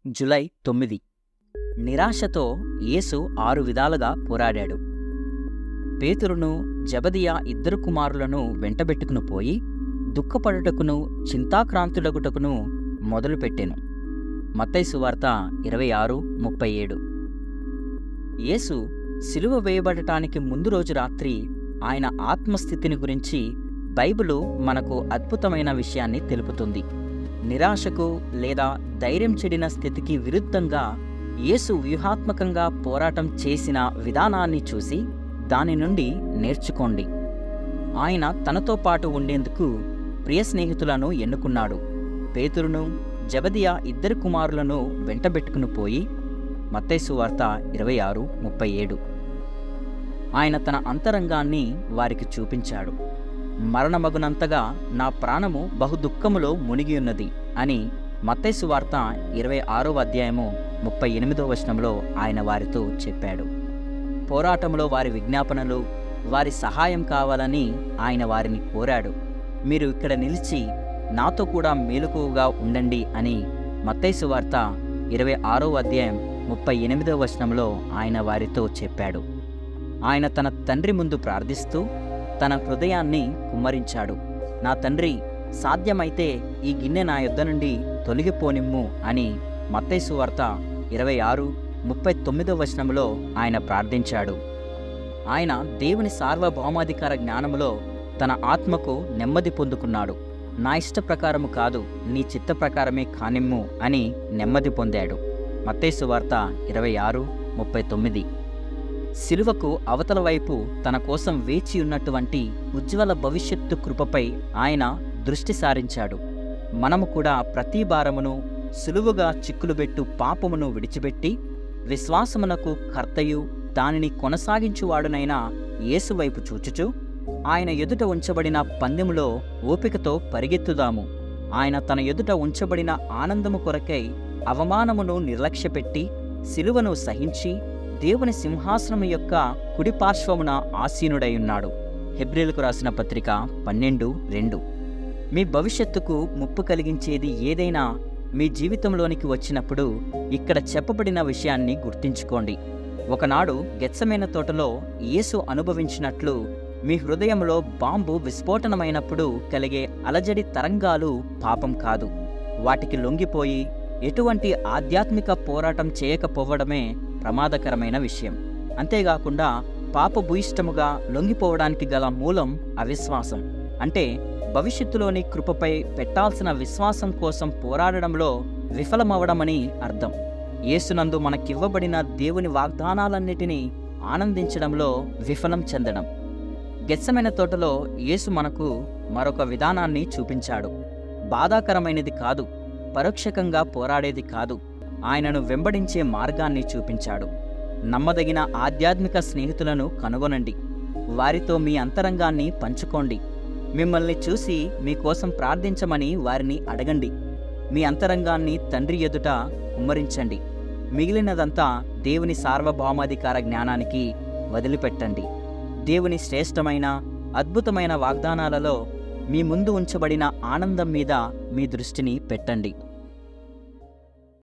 July తొమ్మిది నిరాశతో యేసు ఆరు విధాలుగా పోరాడాడు పేతురును జబదియా ఇద్దరు కుమారులను వెంటబెట్టుకుని పోయి దుఃఖపడుటకును చింతాక్రాంతుడగుటకును మొదలుపెట్టెను మత్తయి సువార్త ఇరవై ఆరు ముప్పై ఏడు యేసు సిలువ వేయబడటానికి ముందు రోజు రాత్రి ఆయన ఆత్మస్థితిని గురించి బైబిలు మనకు అద్భుతమైన విషయాన్ని తెలుపుతుంది నిరాశకు లేదా ధైర్యం చెడిన స్థితికి విరుద్ధంగా యేసు వ్యూహాత్మకంగా పోరాటం చేసిన విధానాన్ని చూసి దాని నుండి నేర్చుకోండి ఆయన తనతో పాటు ఉండేందుకు ప్రియ స్నేహితులను ఎన్నుకున్నాడు పేతురును జబదియా ఇద్దరు కుమారులను వెంటబెట్టుకుని పోయి మత్తైసు వార్త ఇరవై ఆరు ముప్పై ఏడు ఆయన తన అంతరంగాన్ని వారికి చూపించాడు మరణమగునంతగా నా ప్రాణము బహు దుఃఖములో మునిగి ఉన్నది అని మత్తైసు వార్త ఇరవై ఆరో అధ్యాయము ముప్పై ఎనిమిదో వచనంలో ఆయన వారితో చెప్పాడు పోరాటంలో వారి విజ్ఞాపనలు వారి సహాయం కావాలని ఆయన వారిని కోరాడు మీరు ఇక్కడ నిలిచి నాతో కూడా మేలుకుగా ఉండండి అని మత్తైసు వార్త ఇరవై ఆరో అధ్యాయం ముప్పై ఎనిమిదో వచనంలో ఆయన వారితో చెప్పాడు ఆయన తన తండ్రి ముందు ప్రార్థిస్తూ తన హృదయాన్ని కుమ్మరించాడు నా తండ్రి సాధ్యమైతే ఈ గిన్నె నా యొద్ద నుండి తొలగిపోనిమ్ము అని మత్తైసు వార్త ఇరవై ఆరు ముప్పై తొమ్మిదో వచనంలో ఆయన ప్రార్థించాడు ఆయన దేవుని సార్వభౌమాధికార జ్ఞానములో తన ఆత్మకు నెమ్మది పొందుకున్నాడు నా ఇష్ట ప్రకారము కాదు నీ చిత్త ప్రకారమే కానిమ్ము అని నెమ్మది పొందాడు మత్తైసు వార్త ఇరవై ఆరు ముప్పై తొమ్మిది సిలువకు అవతల వైపు తన కోసం వేచి ఉన్నటువంటి ఉజ్వల భవిష్యత్తు కృపపై ఆయన దృష్టి సారించాడు మనము కూడా ప్రతి భారమును సులువుగా చిక్కులుబెట్టు పాపమును విడిచిపెట్టి విశ్వాసమునకు కర్తయు దానిని కొనసాగించువాడునైన యేసువైపు చూచుచు ఆయన ఎదుట ఉంచబడిన పందెములో ఓపికతో పరిగెత్తుదాము ఆయన తన ఎదుట ఉంచబడిన ఆనందము కొరకై అవమానమును నిర్లక్ష్యపెట్టి సిలువను సహించి దేవుని సింహాసనము యొక్క కుడి పార్శ్వమున ఆసీనుడై ఉన్నాడు హెబ్రిలకు రాసిన పత్రిక పన్నెండు రెండు మీ భవిష్యత్తుకు ముప్పు కలిగించేది ఏదైనా మీ జీవితంలోనికి వచ్చినప్పుడు ఇక్కడ చెప్పబడిన విషయాన్ని గుర్తుంచుకోండి ఒకనాడు గెత్సమైన తోటలో యేసు అనుభవించినట్లు మీ హృదయంలో బాంబు విస్ఫోటనమైనప్పుడు కలిగే అలజడి తరంగాలు పాపం కాదు వాటికి లొంగిపోయి ఎటువంటి ఆధ్యాత్మిక పోరాటం చేయకపోవడమే ప్రమాదకరమైన విషయం అంతేకాకుండా పాపభూయిష్టముగా లొంగిపోవడానికి గల మూలం అవిశ్వాసం అంటే భవిష్యత్తులోని కృపపై పెట్టాల్సిన విశ్వాసం కోసం పోరాడడంలో విఫలమవడమని అర్థం యేసునందు మనకివ్వబడిన దేవుని వాగ్దానాలన్నిటినీ ఆనందించడంలో విఫలం చెందడం గెస్సమైన తోటలో యేసు మనకు మరొక విధానాన్ని చూపించాడు బాధాకరమైనది కాదు పరోక్షకంగా పోరాడేది కాదు ఆయనను వెంబడించే మార్గాన్ని చూపించాడు నమ్మదగిన ఆధ్యాత్మిక స్నేహితులను కనుగొనండి వారితో మీ అంతరంగాన్ని పంచుకోండి మిమ్మల్ని చూసి మీకోసం ప్రార్థించమని వారిని అడగండి మీ అంతరంగాన్ని తండ్రి ఎదుట కుమ్మరించండి మిగిలినదంతా దేవుని సార్వభౌమాధికార జ్ఞానానికి వదిలిపెట్టండి దేవుని శ్రేష్టమైన అద్భుతమైన వాగ్దానాలలో మీ ముందు ఉంచబడిన ఆనందం మీద మీ దృష్టిని పెట్టండి